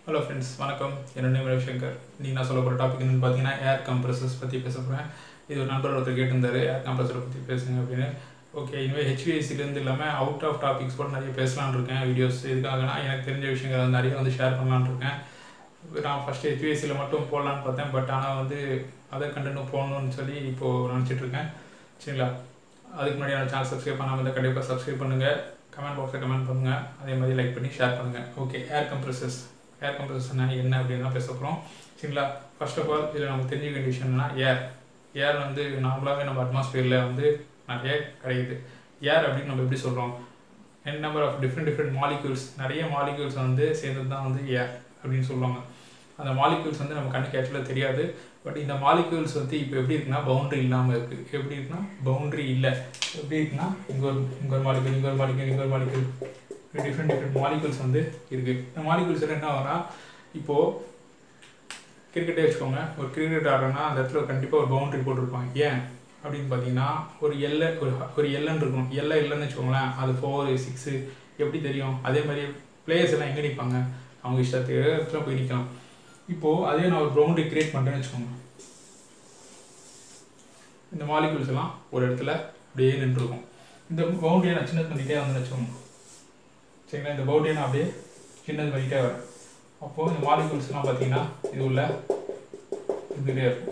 hello friends வணக்கம் என்னோட name Ravishankar நீங்கள் நான் சொல்ல போகிற டாபிக் என்னன்னு பார்த்தீங்கன்னா ஏர் கம்ப்ரஸர்ஸ் பற்றி பேச போகிறேன் இது ஒரு நண்பர் ஒருத்தர் கேட்டிருந்தாரு ஏர் கம்ப்ரஸரை பற்றி பேசுங்க அப்படின்னு ஓகே இனிமேல் ஹெச்விஎஸ்சிலேருந்து இல்லாமல் அவுட் ஆஃப் டாபிக்ஸ் கூட நிறைய பேசலாம்னு இருக்கேன் வீடியோஸ் எதுக்காகனா எனக்கு தெரிஞ்ச விஷயங்கள் வந்து நிறைய வந்து ஷேர் பண்ணலான்னு இருக்கேன் நான் ஃபஸ்ட்டு ஹெச்விஎஸ்சியில் மட்டும் போடலான்னு பார்த்தேன் பட் ஆனால் வந்து அதர் கண்டென்ட்டும் போடணும்னு சொல்லி இப்போது நினச்சிட்டு இருக்கேன் சரிங்களா அதுக்கு முன்னாடி என்னோட சேனல் சப்ஸ்கிரைப் பண்ணாமல் இருந்தால் கண்டிப்பாக சப்ஸ்கிரைப் பண்ணுங்கள் கமெண்ட் பாக்ஸில் கமெண்ட் பண்ணுங்கள் அதே மாதிரி லைக் பண்ணி ஷேர் பண்ணுங்கள் ஓகே ஏர் கம்ப்ரஸர்ஸ் ஏர் கம்ப்ரஸர்னா என்ன அப்படின்னு தான் பேச போகிறோம் சரிங்களா ஃபர்ஸ்ட் ஆஃப் ஆல் இதில் நமக்கு தெரிஞ்சுக்க வேண்டிய விஷயம் என்னன்னா ஏர் ஏர் வந்து நார்மலாகவே நம்ம அட்மாஸ்பியரில் வந்து நிறைய கிடைக்குது ஏர் அப்படின்னு நம்ம எப்படி சொல்கிறோம் n number of different different molecules நிறைய மாலிக்யூல்ஸ் வந்து சேர்ந்தது தான் வந்து ஏர் அப்படின்னு சொல்லுவாங்க அந்த மாலிக்யூல்ஸ் வந்து நம்ம கண்ணுக்கு ஆக்சுவலாக தெரியாது பட் இந்த மாலிக்யூல்ஸ் வந்து இப்போ எப்படி இருக்குன்னா பவுண்டரி இல்லாமல் இருக்குது எப்படி இருக்குன்னா பவுண்டரி இல்லை எப்படி இருக்குன்னா இங்கே ஒரு இங்கே ஒரு மாலிக்யூல் இங்கே ஒரு மாலிக்யூல் இங்கே ஒரு மாலிக்யூல் டிஃப்ரெண்ட் டிஃப்ரெண்ட் மாலிகூல்ஸ் வந்து இருக்குது இந்த மாலிகூல்ஸ் என்ன ஆகும்னா இப்போது கிரிக்கெட்டே வச்சுக்கோங்க ஒரு கிரிக்கெட் ஆடுறோன்னா அந்த இடத்துல கண்டிப்பாக ஒரு பவுண்டரி போட்டிருப்பாங்க ஏன் அப்படின்னு பார்த்தீங்கன்னா ஒரு எல்லை ஒரு ஒரு எல்லைன்னு இருக்கும் எல்லை இல்லைன்னு வச்சுக்கோங்களேன் அது ஃபோர் சிக்ஸு எப்படி தெரியும் அதே மாதிரி பிளேயர்ஸ் எல்லாம் எங்கே நிற்பாங்க அவங்க இஷ்டத்துக்கு இடத்துல போய் நிற்கலாம் இப்போது அதே நான் ஒரு பவுண்டரி கிரியேட் பண்ணுறேன்னு வச்சுக்கோங்க இந்த மாலிகூல்ஸ் எல்லாம் ஒரு இடத்துல அப்படியே நின்றுருக்கும் இந்த பவுண்டரியை நான் சின்னது பண்ணிகிட்டே வந்து வச்சுக்கோங்க சரிங்களா இந்த பவுண்டரியை நான் அப்படியே சின்னது பண்ணிகிட்டே வரேன் அப்போது இந்த மாலிகூல்ஸ்லாம் பார்த்தீங்கன்னா இது உள்ள இருந்துகிட்டே இருக்கும்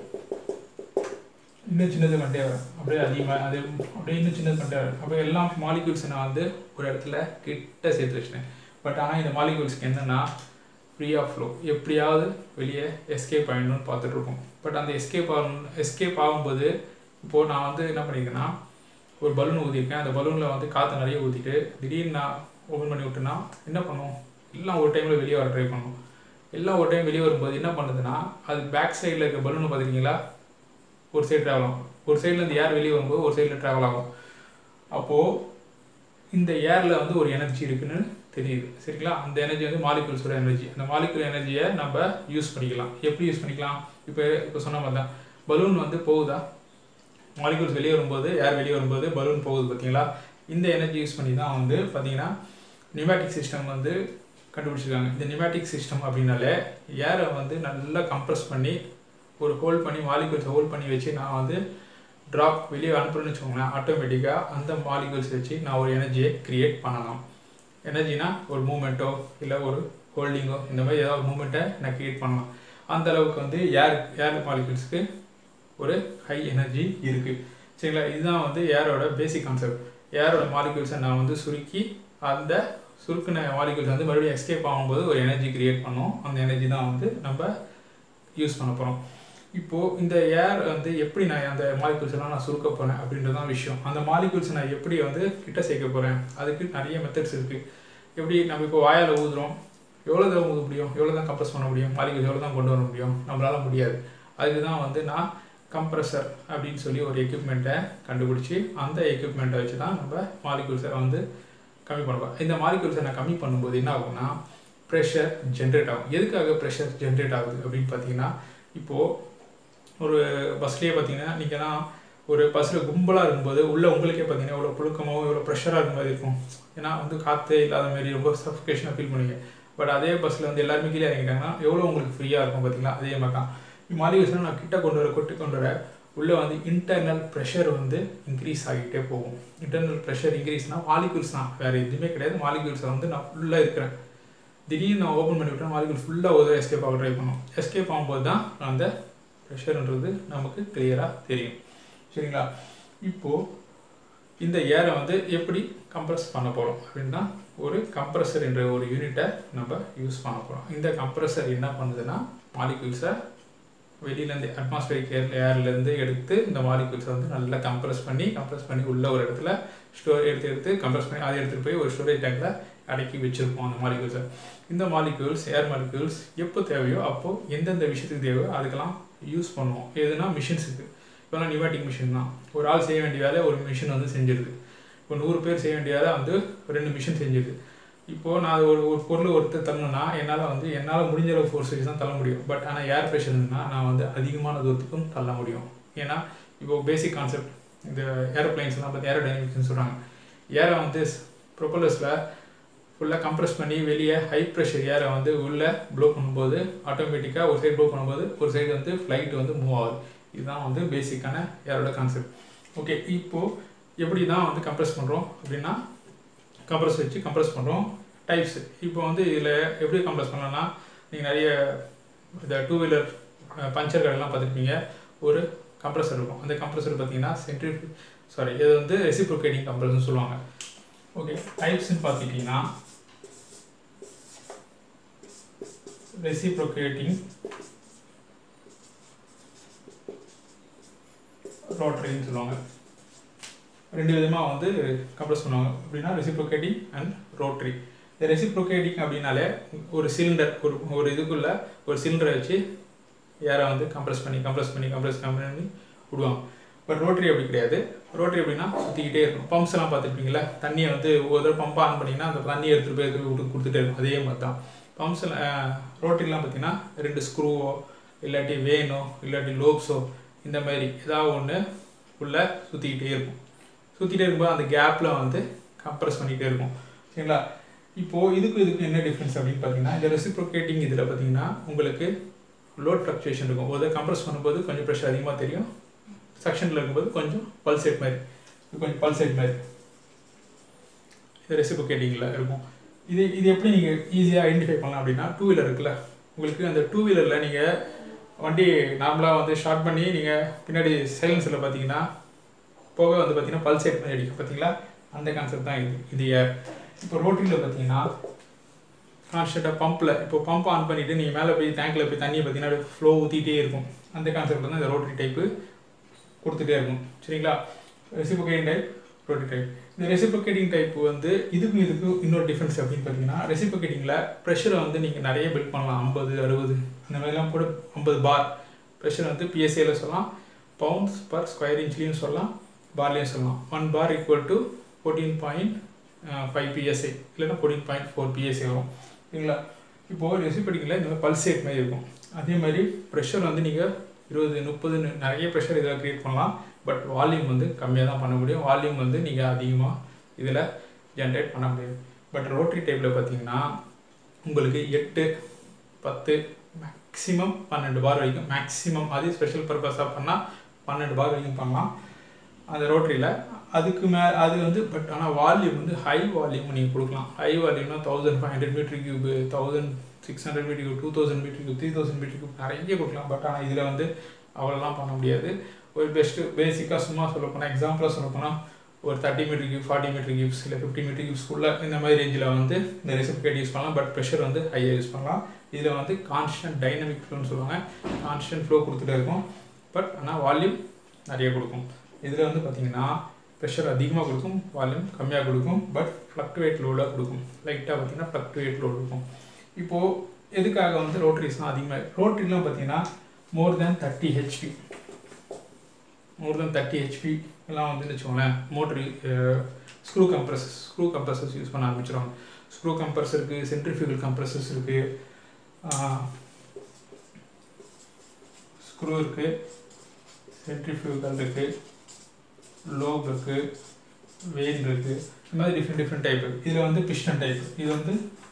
இன்னும் சின்னது பண்ணிட்டே வரேன் அப்படியே அதிகமாக அது அப்படியே இன்னும் சின்னது பண்ணிட்டே வரேன் அப்போ எல்லா மாலிகூல்ஸை நான் வந்து ஒரு இடத்துல கிட்ட சேர்த்து வச்சிட்டேன் பட் ஆனால் இந்த மாலிகூல்ஸ்க்கு என்னென்னா ஃப்ரீ ஆஃப் ஃப்ளோ எப்படியாவது வெளியே எஸ்கேப் ஆகிடணும்னு பார்த்துட்ருக்கோம் பட் அந்த எஸ்கேப் ஆகணும் எஸ்கேப் ஆகும்போது இப்போது நான் வந்து என்ன பண்ணியிருக்கேன்னா ஒரு பலூன் ஊற்றிருக்கேன் அந்த பலூனில் வந்து காற்று நிறைய ஊற்றிட்டு திடீர்னு நான் ஓப்பன் பண்ணி விட்டேன்னா என்ன பண்ணும் எல்லாம் ஒரு டைமில் வெளியே வர ட்ரை பண்ணும் எல்லாம் ஒரு டைம் வெளியே வரும்போது என்ன பண்ணுதுன்னா அது பேக் சைடில் இருக்க பலூனை பார்த்துருக்கீங்களா ஒரு சைடு ட்ராவல் ஆகும் ஒரு சைட்லேருந்து ஏர் வெளியே வரும்போது ஒரு சைடில் ட்ராவல் ஆகும் அப்போது இந்த ஏரில் வந்து ஒரு எனர்ஜி இருக்குன்னு தெரியுது சரிங்களா அந்த எனர்ஜி வந்து மாலிகுல்ஸோட எனர்ஜி அந்த மாலிகுல் எனர்ஜியை நம்ம யூஸ் பண்ணிக்கலாம் எப்படி யூஸ் பண்ணிக்கலாம் இப்போ இப்போ சொன்ன மாதிரி தான் பலூன் வந்து போகுதா மாலிகுல்ஸ் வெளியே வரும்போது ஏர் வெளியே வரும்போது பலூன் போகுது பார்த்தீங்களா இந்த எனர்ஜி யூஸ் பண்ணி தான் வந்து பார்த்தீங்கன்னா நியூமேட்டிக் சிஸ்டம் வந்து கண்டுபிடிச்சிருக்காங்க இந்த நியூமேட்டிக் சிஸ்டம் அப்படின்னாலே ஏரை வந்து நல்லா கம்ப்ரஸ் பண்ணி ஒரு ஹோல்ட் பண்ணி மாலிகூல்ஸை ஹோல்ட் பண்ணி வச்சு நான் வந்து ட்ராப் வெளியே அனுப்புறேன்னு வச்சுக்கோங்களேன் ஆட்டோமேட்டிக்காக அந்த மாலிகூல்ஸ் வச்சு நான் ஒரு எனர்ஜியை க்ரியேட் பண்ணலாம் எனர்ஜினா ஒரு மூமெண்ட்டோ இல்லை ஒரு ஹோல்டிங்கோ இந்த மாதிரி ஏதாவது ஒரு மூமெண்ட்டை நான் க்ரியேட் பண்ணலாம் அந்த அளவுக்கு வந்து ஏர் ஏர் மாலிகூல்ஸ்க்கு ஒரு ஹை எனர்ஜி இருக்குது சரிங்களா இதுதான் வந்து ஏரோட பேசிக் கான்செப்ட் ஏரோட மாலிகூல்ஸை நான் வந்து சுருக்கி அந்த சுருக்கின மாலிகூல்ஸ் வந்து மறுபடியும் எஸ்கேப் ஆகும்போது ஒரு எனர்ஜி கிரியேட் பண்ணோம் அந்த எனர்ஜி தான் வந்து நம்ம யூஸ் பண்ண போகிறோம் இப்போது இந்த ஏர் வந்து எப்படி நான் அந்த மாலிகூல்ஸ் எல்லாம் நான் சுருக்க போகிறேன் அப்படின்றது தான் விஷயம் அந்த மாலிகூல்ஸ் நான் எப்படி வந்து கிட்ட சேர்க்க போகிறேன் அதுக்கு நிறைய மெத்தட்ஸ் இருக்குது எப்படி நம்ம இப்போ வாயால் ஊதுறோம் எவ்வளோ தான் ஊத முடியும் எவ்வளோ தான் கம்ப்ரஸ் பண்ண முடியும் மாலிகூல்ஸ் எவ்வளோ தான் கொண்டு வர முடியும் நம்மளால முடியாது அதுக்கு தான் வந்து நான் கம்ப்ரஸர் அப்படின்னு சொல்லி ஒரு எக்யூப்மெண்ட்டை கண்டுபிடிச்சி அந்த எக்யூப்மெண்ட்டை வச்சு தான் நம்ம மாலிகூல்ஸை வந்து கம்மி பண்ணுவோம் இந்த மாலிகூல்ஸை நான் கம்மி பண்ணும்போது என்ன ஆகும்னா ப்ரெஷர் ஜென்ரேட் ஆகும் எதுக்காக ப்ரெஷர் ஜென்ரேட் ஆகுது அப்படின்னு பார்த்தீங்கன்னா இப்போது ஒரு பஸ்லேயே பார்த்தீங்கன்னா நீங்கள் தான் ஒரு பஸ்ஸில் கும்பலாக இருக்கும்போது உள்ளே உங்களுக்கே பார்த்தீங்கன்னா எவ்வளோ புழுக்கமாகவும் எவ்வளோ ப்ரெஷராக இருக்க மாதிரி இருக்கும் ஏன்னா வந்து காற்றே இல்லாத மாதிரி ரொம்ப சஃபிகேஷனாக ஃபீல் பண்ணுவீங்க பட் அதே பஸ்ஸில் வந்து எல்லாருமே கீழே இறங்கிட்டாங்கன்னா எவ்வளோ உங்களுக்கு ஃப்ரீயாக இருக்கும் பார்த்தீங்களா அதே மாதிரி தான் மாலிகூல்ஸ்லாம் நான் கிட்ட கொண்டு வர கொட்டி கொண்டு வர உள்ளே வந்து இன்டர்னல் ப்ரெஷர் வந்து இன்க்ரீஸ் ஆகிட்டே போகும் இன்டர்னல் ப்ரெஷர் இன்க்ரீஸ்னால் மாலிகூல்ஸ் தான் வேறு எதுவுமே கிடையாது மாலிகூல்ஸை வந்து நான் ஃபுல்லாக இருக்கிறேன் திடீர்னு நான் ஓப்பன் பண்ணி விட்டேன் மாலிகூல் ஃபுல்லாக ஒரு எஸ்கேப் ஆக ட்ரை பண்ணும் எஸ்கேப் ஆகும்போது தான் அந்த ப்ரெஷர்ன்றது நமக்கு கிளியராக தெரியும் சரிங்களா இப்போது இந்த ஏரை வந்து எப்படி கம்ப்ரஸ் பண்ண போகிறோம் அப்படின்னா ஒரு கம்ப்ரஸர் என்ற ஒரு யூனிட்டை நம்ம யூஸ் பண்ண போகிறோம் இந்த கம்ப்ரஸர் என்ன பண்ணுதுன்னா மாலிகூல்ஸை வெளியிலேருந்து அட்மாஸ்பியரிக் ஏர் ஏர்லேருந்து எடுத்து இந்த மாலிகூல்ஸை வந்து நல்லா கம்ப்ரஸ் பண்ணி கம்ப்ரஸ் பண்ணி உள்ள ஒரு இடத்துல ஸ்டோர் எடுத்து எடுத்து கம்ப்ரஸ் பண்ணி அதை எடுத்துகிட்டு போய் ஒரு ஸ்டோரேஜ் டேங்கில் அடக்கி வச்சுருப்போம் அந்த மாலிகூல்ஸை இந்த மாலிகூல்ஸ் ஏர் மாலிகூல்ஸ் எப்போ தேவையோ அப்போது எந்தெந்த விஷயத்துக்கு தேவையோ அதுக்கெல்லாம் யூஸ் பண்ணுவோம் எதுனா மிஷின்ஸுக்கு இப்போலாம் நியூமேட்டிக் மிஷின் தான் ஒரு ஆள் செய்ய வேண்டிய வேலை ஒரு மிஷின் வந்து செஞ்சிருது இப்போ நூறு பேர் செய்ய வேண்டிய வேலை வந்து ரெண்டு மிஷின் செஞ்சுது இப்போது நான் ஒரு ஒரு பொருள் ஒருத்தர் தள்ளணும்னா என்னால் வந்து என்னால் முடிஞ்ச அளவு ஃபோர்ஸ் வச்சு தான் தள்ள முடியும் பட் ஆனால் ஏர் ப்ரெஷர்னா நான் வந்து அதிகமான தூரத்துக்கும் தள்ள முடியும் ஏன்னா இப்போது பேசிக் கான்செப்ட் இந்த ஏரோப்ளைன்ஸ்லாம் பார்த்து ஏரோ டைனமிக்ஸ்னு சொல்கிறாங்க ஏரை வந்து ப்ரொப்பலர்ஸில் ஃபுல்லாக கம்ப்ரஸ் பண்ணி வெளியே ஹை ப்ரெஷர் ஏரை வந்து உள்ளே ப்ளோ பண்ணும்போது ஆட்டோமேட்டிக்காக ஒரு சைடு ப்ளோ பண்ணும்போது ஒரு சைடு வந்து ஃப்ளைட் வந்து மூவ் ஆகுது இதுதான் வந்து பேசிக்கான ஏரோட கான்செப்ட் ஓகே இப்போது எப்படி தான் வந்து கம்ப்ரஸ் பண்ணுறோம் அப்படின்னா கம்ப்ரஸ் வச்சு கம்ப்ரஸ் பண்ணுறோம் டைப்ஸ் இப்போ வந்து இதில் எப்படி கம்ப்ரஸ் பண்ணலாம்னா நீங்கள் நிறைய இந்த டூ வீலர் பஞ்சர் கடைலாம் பார்த்துருப்பீங்க ஒரு கம்ப்ரஸர் இருக்கும் அந்த கம்ப்ரஸர் பார்த்தீங்கன்னா சென்ட்ரி சாரி இது வந்து ரெசிப்ரோகேட்டிங் கம்ப்ரஸர்னு சொல்லுவாங்க ஓகே டைப்ஸ்னு பார்த்துக்கிட்டிங்கன்னா ரெசிப்ரோகேட்டிங் ரோட்டரின்னு சொல்லுவாங்க ரெண்டு விதமாக வந்து கம்ப்ரஸ் பண்ணுவாங்க அப்படின்னா ரெசிப்ரோகேட்டிங் அண்ட் ரோட்டரி இந்த ரெசிப்ரோகேட்டிங் அப்படின்னாலே ஒரு சிலிண்டர் ஒரு ஒரு இதுக்குள்ள ஒரு சிலிண்டரை வச்சு ஏரை வந்து கம்ப்ரஸ் பண்ணி கம்ப்ரஸ் பண்ணி கம்ப்ரஸ் பண்ணி விடுவாங்க பட் ரோட்டரி அப்படி கிடையாது ரோட்டரி அப்படின்னா சுற்றிக்கிட்டே இருக்கும் பம்ப்ஸ் எல்லாம் பார்த்துருப்பீங்களா தண்ணியை வந்து ஒரு தடவை பம்ப் ஆன் பண்ணிங்கன்னா அந்த தண்ணியை எடுத்துகிட்டு போய் எடுத்துகிட்டு விட்டு கொடுத்துட்டே இருக்கும் அதே மாதிரி தான் பம்ப்ஸில் ரோட்டரிலாம் பார்த்தீங்கன்னா ரெண்டு ஸ்க்ரூவோ இல்லாட்டி வேனோ இல்லாட்டி லோப்ஸோ இந்த மாதிரி ஏதாவது ஒன்று உள்ளே சுற்றிக்கிட்டே இருக்கும் சுற்றிட்டே இருக்கும்போது அந்த கேப்பில் வந்து கம்ப்ரஸ் பண்ணிகிட்டே இருக்கும் சரிங்களா இப்போது இதுக்கும் இதுக்கும் என்ன டிஃப்ரென்ஸ் அப்படின்னு பார்த்தீங்கன்னா இந்த ரெசிப்ரோகேட்டிங் இதில் பார்த்தீங்கன்னா உங்களுக்கு லோட் ஃப்ளக்சுவேஷன் இருக்கும் ஒரு கம்ப்ரஸ் பண்ணும்போது கொஞ்சம் ப்ரெஷர் அதிகமாக தெரியும் செக்ஷனில் இருக்கும்போது கொஞ்சம் பல்சேட் மாதிரி இது கொஞ்சம் பல்சேட் மாதிரி இது ரெசிப்ரோகேட்டிங்கில் இருக்கும் இது இது எப்படி நீங்கள் ஈஸியாக ஐடென்டிஃபை பண்ணலாம் அப்படின்னா டூ வீலர் இருக்குல்ல உங்களுக்கு அந்த டூ வீலரில் நீங்கள் வண்டி நார்மலாக வந்து ஷார்ட் பண்ணி நீங்கள் பின்னாடி சைலன்ஸில் பார்த்தீங்கன்னா போக வந்து பார்த்தீங்கன்னா பல்சேட் மாதிரி அடிக்கும் பார்த்தீங்களா அந்த கான்செப்ட் தான் இது இது ஏர் இப்போ ரோட்டரியில் பார்த்தீங்கன்னா கான்ஸ்டண்ட்டாக பம்பில் இப்போ பம்ப் ஆன் பண்ணிவிட்டு நீங்கள் மேலே போய் டேங்க்கில் போய் தண்ணியை பார்த்தீங்கன்னா ஃப்ளோ ஊற்றிட்டே இருக்கும் அந்த கான்செப்ட் தான் இந்த ரோட்டரி டைப்பு கொடுத்துட்டே இருக்கும் சரிங்களா ரெசிபோகேட்டிங் டைப் ரோட்டரி டைப் இந்த ரெசிபோகேட்டிங் டைப் வந்து இதுக்கும் இதுக்கும் இன்னொரு டிஃப்ரென்ஸ் அப்படின்னு பார்த்தீங்கன்னா ரெசிபோகேட்டிங்கில் ப்ரெஷரை வந்து நீங்கள் நிறைய பில்ட் பண்ணலாம் ஐம்பது அறுபது அந்த மாதிரிலாம் கூட ஐம்பது பார் ப்ரெஷர் வந்து பிஎஸ்ஏல சொல்லலாம் பவுண்ட்ஸ் பர் ஸ்கொயர் இன்ச்லேயும் சொல்லலாம் பார்லேயும் சொல்லலாம் one bar equal to fourteen point five PSI இல்லைன்னா ஃபோர்டீன் பாயிண்ட் ஃபோர் பிஎஸ்ஐ வரும் சரிங்களா இப்போது ரெசிபோகேட்டிங்கில் இந்த மாதிரி பல்சேட் மாதிரி இருக்கும் அதே மாதிரி ப்ரெஷர் வந்து நீங்கள் இருபது முப்பது நிறைய ப்ரெஷர் இதில் க்ரியேட் பண்ணலாம் பட் வால்யூம் வந்து கம்மியாக தான் பண்ண முடியும் வால்யூம் வந்து நீங்கள் அதிகமாக இதில் ஜென்ரேட் பண்ண முடியாது பட் ரோட்டரி டைப்பில் பார்த்தீங்கன்னா உங்களுக்கு எட்டு பத்து மேக்ஸிமம் பன்னெண்டு பார் வரைக்கும் மேக்ஸிமம் அது ஸ்பெஷல் பர்பஸாக பண்ணால் பன்னெண்டு பார் வரைக்கும் பண்ணலாம் அந்த ரோட்டரியில் அதுக்கு மே அது வந்து பட் ஆனால் வால்யூம் வந்து ஹை வால்யூம் நீங்கள் கொடுக்கலாம் ஹை வால்யூம்னா thousand five hundred metre cube thousand six hundred metre cube two thousand metre cube three thousand metre cube நிறைய கொடுக்கலாம் பட் ஆனால் இதில் வந்து அவ்வளோலாம் பண்ண முடியாது ஒரு பெஸ்ட்டு பேசிக்காக சும்மா சொல்ல போனால் எக்ஸாம்பிளாக சொல்ல போனால் ஒரு thirty metre cube forty metre cubes இல்லை ஃபிஃப்டி மீட்டர் கியூப்ஸ்க்குள்ளே இந்த மாதிரி ரேஞ்சில் வந்து இந்த ரெசிபிகேட் யூஸ் பண்ணலாம் பட் ப்ரெஷர் வந்து ஹையாக யூஸ் பண்ணலாம் இதில் வந்து கான்ஸ்டன்ட் டைனமிக் ஃப்ளோன்னு சொல்லுவாங்க கான்ஸ்டன்ட் ஃப்ளோ கொடுத்துட்டே இருக்கும் பட் ஆனால் வால்யூம் நிறைய கொடுக்கும் இதில் வந்து பார்த்தீங்கன்னா ப்ரெஷர் அதிகமாக கொடுக்கும் வால்யூம் கம்மியாக கொடுக்கும் பட் ஃப்ளக்டுவேட் லோடாக கொடுக்கும் லைட்டாக பார்த்தீங்கன்னா ஃப்ளக்டுவேட் லோடு இருக்கும் இப்போது எதுக்காக வந்து ரோட்டரிஸ்லாம் அதிகமாக ரோட்டரிலாம் பார்த்தீங்கன்னா more than thirty HP more than thirty HP எல்லாம் வந்து வச்சுக்கோங்களேன் மோட்ரு screw compressors screw compressors use பண்ண ஆரம்பிச்சிடுவாங்க ஸ்க்ரூ கம்ப்ரஸ் இருக்குது சென்ட்ரிஃபியூகல் கம்ப்ரஸர்ஸ் இருக்குது ஸ்க்ரூ இருக்குது சென்ட்ரிஃபியூகல் இருக்குது லோப் இருக்குது வெயின் இருக்குது இந்த மாதிரி டிஃப்ரெண்ட் டிஃப்ரெண்ட் டைப் இதில் வந்து பிஸ்டன் டைப் இது வந்து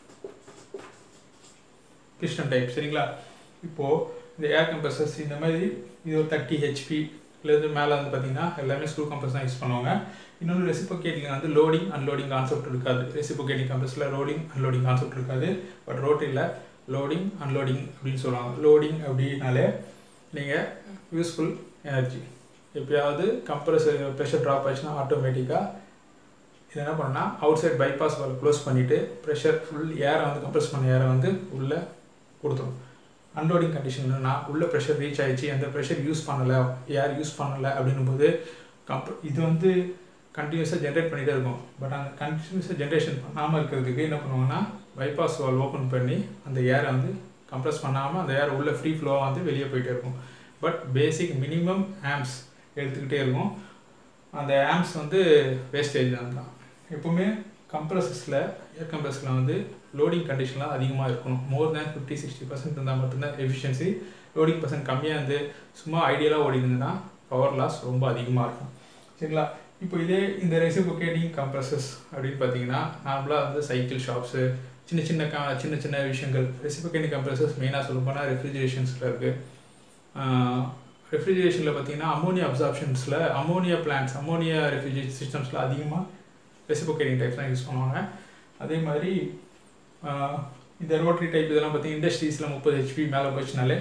பிஸ்டன் டைப் சரிங்களா இப்போது இந்த ஏர் கம்ப்ரஸர்ஸ் இந்த மாதிரி இது ஒரு தேர்ட்டி ஹெச்பி இதுலேருந்து மேலே வந்து பார்த்தீங்கன்னா எல்லாமே ஸ்க்ரூ கம்ப்ரஸ் தான் யூஸ் பண்ணுவாங்க இன்னொன்று ரெசிபோகேட்டிங் வந்து லோடிங் அன்லோடிங் கான்செப்ட் இருக்காது ரெசிபோகேட்டிங் கம்ப்ரஸில் லோடிங் அன்லோடிங் கான்செப்ட் இருக்காது பட் ரோட்டரியில் லோடிங் அன்லோடிங் அப்படின்னு சொல்லுவாங்க லோடிங் அப்படின்னாலே நீங்கள் யூஸ்ஃபுல் எனர்ஜி எப்பயாவது கம்ப்ரஸர் ப்ரெஷர் ட்ராப் ஆச்சுன்னா ஆட்டோமேட்டிக்காக இது என்ன பண்ணா outside bypass valve close பண்ணிவிட்டு ப்ரெஷர் ஃபுல் ஏரை வந்து கம்ப்ரஸ் பண்ண ஏரை வந்து உள்ளே கொடுத்துரும் அன்லோடிங் கண்டிஷன்னா உள்ள ப்ரெஷர் ரீச் ஆயிடுச்சு அந்த ப்ரெஷர் யூஸ் பண்ணலை ஏர் யூஸ் பண்ணலை அப்படின்னும் போது கம்ப் இது வந்து கண்டினியூஸாக ஜென்ரேட் பண்ணிகிட்டே இருக்கும் பட் அந்த கண்டினியூஸாக ஜென்ரேஷன் பண்ணாமல் இருக்கிறதுக்கு என்ன பண்ணுவாங்கன்னா பைபாஸ் வால் ஓப்பன் பண்ணி அந்த ஏரை வந்து கம்ப்ரஸ் பண்ணாமல் அந்த ஏர் உள்ள ஃப்ரீ ஃப்ளோவாக வந்து வெளியே போயிட்டே இருக்கும் பட் பேசிக் மினிமம் ஆம்ஸ் எடுத்துக்கிட்டே இருக்கும் அந்த ஆம்ஸ் வந்து வேஸ்டேஜ் தான் எப்போவுமே கம்ப்ரஸஸில் ஏர் கம்ப்ரஸில் வந்து லோடிங் கண்டிஷன்லாம் அதிகமாக இருக்கணும் more than fifty sixty percent இருந்தால் மட்டும்தான் எஃபிஷியன்சி லோடிங் பர்சன்ட் கம்மியாக இருந்து சும்மா ஐடியலாக ஓடிருந்துன்னா பவர் லாஸ் ரொம்ப அதிகமாக இருக்கும் சரிங்களா இப்போ இதே இந்த ரெசிபோகேட்டிங் கம்ப்ரஸஸ் அப்படின்னு பார்த்தீங்கன்னா நார்மலாக வந்து சைக்கிள் ஷாப்ஸு சின்ன சின்ன கா சின்ன சின்ன விஷயங்கள் ரெசிபோகேட்டிங் கம்ப்ரஸஸ் மெயினாக சொல்ல போனால் ரெஃப்ரிஜரேஷன்ஸில் இருக்குது ரெஃப்ரிஜரேஷனில் பார்த்தீங்கன்னா அமோனியா அப்சார்ப்ஷன்ஸில் அமோனியா பிளான்ஸ் அமோனியா ரெஃப்ரிஜரேஷன் சிஸ்டம்ஸில் அதிகமாக ரெசிபோகேட்டிங் டைப்ஸ் தான் யூஸ் பண்ணுவாங்க அதே மாதிரி ஆஹ், இந்த ரோட்டரி டைப் இதெல்லாம் பார்த்தீங்கன்னா இண்டஸ்ட்ரீஸில் முப்பது ஹெச்பி மேலே போச்சுனாலே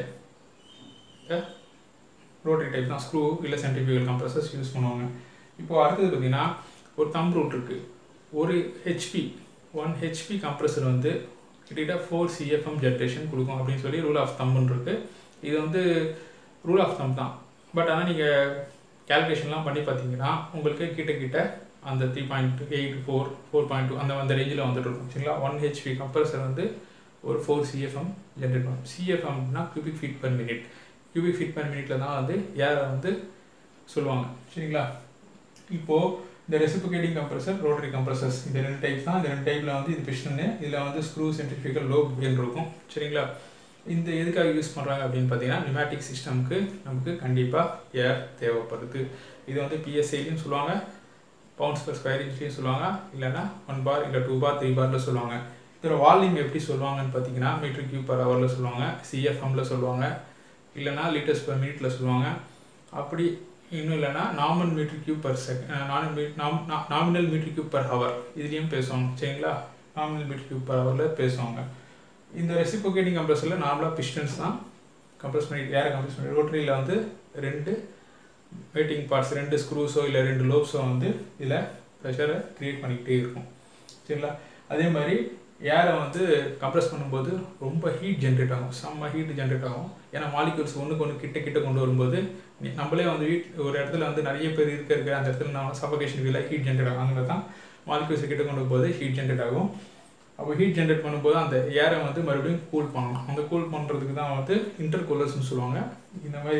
ரோட்டரி டைப் தான் ஸ்க்ரூ இல்லை சென்ட்ரிஃபியூகல் கம்ப்ரஸர்ஸ் யூஸ் பண்ணுவாங்க இப்போ அடுத்தது பார்த்தீங்கன்னா ஒரு தம் ரூல் இருக்குது ஒரு ஹெச்பி ஒன் ஹெச்பி கம்ப்ரஸர் வந்து கிட்டத்தட்ட ஃபோர் சிஎஃப்எம் ஜென்ரேஷன் கொடுக்கும் அப்படின்னு சொல்லி ரூல் ஆஃப் தம்னு இருக்குது இது வந்து ரூல் ஆஃப் தம் தான் பட் ஆனால் நீங்கள் கேல்குலேஷன்லாம் பண்ணி பார்த்தீங்கன்னா உங்களுக்கு கிட்ட கிட்ட அந்த three point eight four four point two அந்த அந்த ரேஞ்சில் வந்துட்டு இருக்கும் சரிங்களா ஒன் ஹெச்பி கம்ப்ரஸர் வந்து ஒரு ஃபோர் சிஎஃப்எம் ஜென்ரேட் பண்ணும் சிஎஃப்எம்னா cubic feet per minute cubic feet per மினிட்ல தான் வந்து ஏரை வந்து சொல்லுவாங்க சரிங்களா இப்போது இந்த ரெசிபிகேட்டிங் கம்ப்ரஸர் ரோட்டரி கம்ப்ரஸர்ஸ் இந்த ரெண்டு டைப் தான் இந்த ரெண்டு டைப்பில் வந்து இது பிஸ்டனு இதில் வந்து ஸ்க்ரூ சென்ட்ரிஃபிகல் லோப் வேல் இருக்கும் சரிங்களா இந்த எதுக்காக யூஸ் பண்ணுறாங்க அப்படின்னு பார்த்தீங்கன்னா நியூமேட்டிக் சிஸ்டம்க்கு நமக்கு கண்டிப்பாக ஏர் தேவைப்படுது இது வந்து பிஎஸ்ஐலையும் சொல்லுவாங்க பவுண்ட்ஸ் பர் ஸ்கொயர் இன்ச்லையும் சொல்லுவாங்க இல்லைன்னா ஒன் பார் இல்லை டூ பார் த்ரீ பாரில் சொல்லுவாங்க இதோட வால்யூம் எப்படி சொல்லுவாங்கன்னு பார்த்தீங்கன்னா மீட்டர் கியூப் பர் ஹவரில் சொல்லுவாங்க சிஎஃப்எம்மில் சொல்லுவாங்க இல்லைன்னா லிட்டர்ஸ் பர் மினிட்ல சொல்லுவாங்க அப்படி இன்னும் இல்லைன்னா normal metre cube per second nominal metre cube per hour இதுலேயும் பேசுவாங்க சரிங்களா நாமினல் மீட்டர் கியூப் பர் ஹவரில் பேசுவாங்க இந்த ரெசிபோகேட்டிங் கம்ப்ரஸரில் நார்மலாக பிஸ்டன்ஸ் தான் கம்ப்ரஸ் பண்ணி ஏரை கம்ப்ரஸ் பண்ணி ரோட்டரியில் வந்து ரெண்டு வெயிட்டிங் பார்ட்ஸ் ரெண்டு ஸ்க்ரூஸோ இல்லை ரெண்டு லோப்ஸோ வந்து இதில் ப்ரெஷரை க்ரியேட் பண்ணிக்கிட்டே இருக்கும் சரிங்களா அதே மாதிரி ஏரை வந்து கம்ப்ரஸ் பண்ணும்போது ரொம்ப ஹீட் ஜென்ரேட் ஆகும் செம்ம ஹீட் ஜென்ரேட் ஆகும் ஏன்னா மாலிகூல்ஸ் ஒன்றுக்கு ஒன்று கிட்ட கிட்ட கொண்டு வரும்போது நீ- நம்மளே வந்து வீட் ஒரு இடத்துல வந்து நிறைய பேர் இருக்க இருக்க அந்த இடத்துல நம்ம சஃபகேஷன் ஃபீலாக ஹீட் ஜென்ரேட் ஆகும் அங்கே தான் மாலிகூல்ஸ் கிட்ட கொண்டு போகும்போது ஹீட் ஜென்ரேட் ஆகும் அப்போ ஹீட் ஜென்ரேட் பண்ணும்போது அந்த ஏரை வந்து மறுபடியும் கூல் பண்ணலாம் அந்த கூல் பண்ணுறதுக்கு தான் வந்து இன்டர் கூலர்ஸ்னு சொல்லுவாங்க இந்த மாதிரி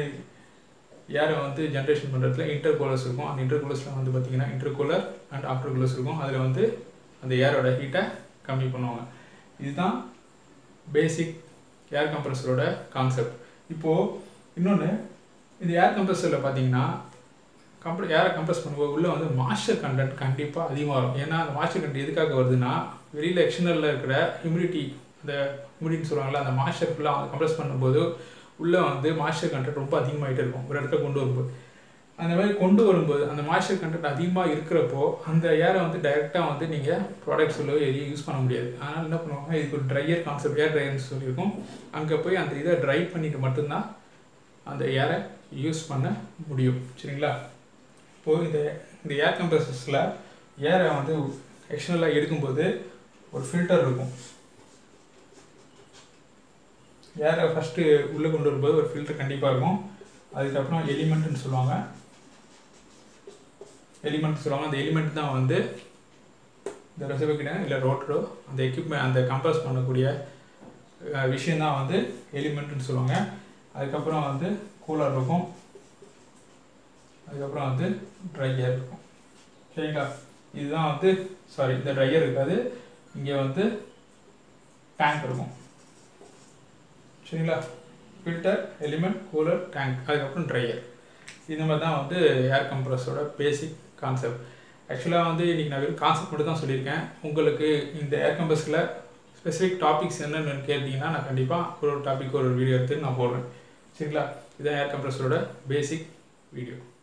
ஏரை வந்து ஜென்ரேஷன் பண்ணுறதுல இன்டர் கூலர்ஸ் இருக்கும் அந்த இன்டர் கூலர்ஸில் வந்து பார்த்தீங்கன்னா intercooler and aftercoolers இருக்கும் அதில் வந்து அந்த ஏரோட ஹீட்டை கம்மி பண்ணுவாங்க இதுதான் பேசிக் ஏர் கம்ப்ரஸரோட கான்செப்ட் இப்போது இன்னொன்று இந்த ஏர் கம்ப்ரஸரில் பார்த்தீங்கன்னா கம்ப்ர ஏரை கம்ப்ரஸ் பண்ணும்போது உள்ளே வந்து மாய்ஸ்சர் கண்டென்ட் கண்டிப்பாக அதிகமாக வரும் ஏன்னா அந்த மாய்ஸ்சர் கண்டென்ட் எதுக்காக வருதுன்னா வெளியில் எக்ஸ்டர்னலில் இருக்கிற ஹியூமிடிட்டி அந்த ஹியூமிடிட்டின்னு சொல்லுவாங்கல்ல அந்த மாய்ஸ்சர் ஃபுல்லாக வந்து கம்ப்ரஸ் பண்ணும்போது உள்ளே வந்து மாய்ஸ்சர் கண்டென்ட் ரொம்ப அதிகமாகிட்டே இருக்கும் ஒரு இடத்துல கொண்டு வரும்போது அந்த மாதிரி கொண்டு வரும்போது அந்த மாய்ஸ்சர் கண்டென்ட் அதிகமாக இருக்கிறப்போ அந்த ஏரை வந்து டைரெக்டாக வந்து நீங்கள் ப்ராடக்ட்ஸில் எதையும் யூஸ் பண்ண முடியாது அதனால் என்ன பண்ணுவாங்க இதுக்கு ஒரு ட்ரையர் கான்செப்ட் ஏர் ட்ரையர்னு சொல்லியிருக்கோம் அங்கே போய் அந்த இதை ட்ரை பண்ணிட்டு மட்டும்தான் அந்த ஏரை யூஸ் பண்ண முடியும் சரிங்களா இப்போது இந்த இந்த ஏர் கம்ப்ரஸர்ஸில் ஏரை வந்து எக்ஸ்டர்னலாக எடுக்கும்போது ஒரு ஃபில்டர் இருக்கும் ஏரை ஃபஸ்ட்டு உள்ளே கொண்டு வரும்போது ஒரு ஃபில்டர் கண்டிப்பாக இருக்கும் அதுக்கப்புறம் எலிமெண்ட்னு சொல்லுவாங்க எலிமெண்ட் சொல்லுவாங்க அந்த எலிமெண்ட் தான் வந்து இந்த ரெசிபிக்கிட்ட இல்லை ரோட்டரோ அந்த எக்யூப்மெண்ட் அந்த கம்ப்ரஸ் பண்ணக்கூடிய விஷயம் தான் வந்து எலிமெண்ட்னு சொல்லுவாங்க அதுக்கப்புறம் வந்து கூலர் இருக்கும் அதுக்கப்புறம் வந்து ட்ரையர் இருக்கும் சரிங்களா இதுதான் வந்து சாரி இந்த ட்ரையர் இருக்காது இங்கே வந்து டேங்க் இருக்கும் சரிங்களா ஃபில்டர் எலிமெண்ட் கூலர் டேங்க் அதுக்கப்புறம் ட்ரையர் இந்த மாதிரி தான் வந்து ஏர் கம்ப்ரஸரோட பேசிக் கான்செப்ட் ஆக்சுவலாக வந்து இன்றைக்கி நான் வெறும் கான்செப்ட் மட்டும் தான் சொல்லியிருக்கேன் உங்களுக்கு இந்த ஏர் கம்ப்ரஸில் ஸ்பெசிஃபிக் டாபிக்ஸ் என்னென்னு கேட்டிங்கன்னா நான் கண்டிப்பாக ஒரு ஒரு டாபிக் ஒரு வீடியோ எடுத்து நான் போடுறேன் சரிங்களா இதுதான் ஏர் கம்ப்ரஸரோட பேசிக் வீடியோ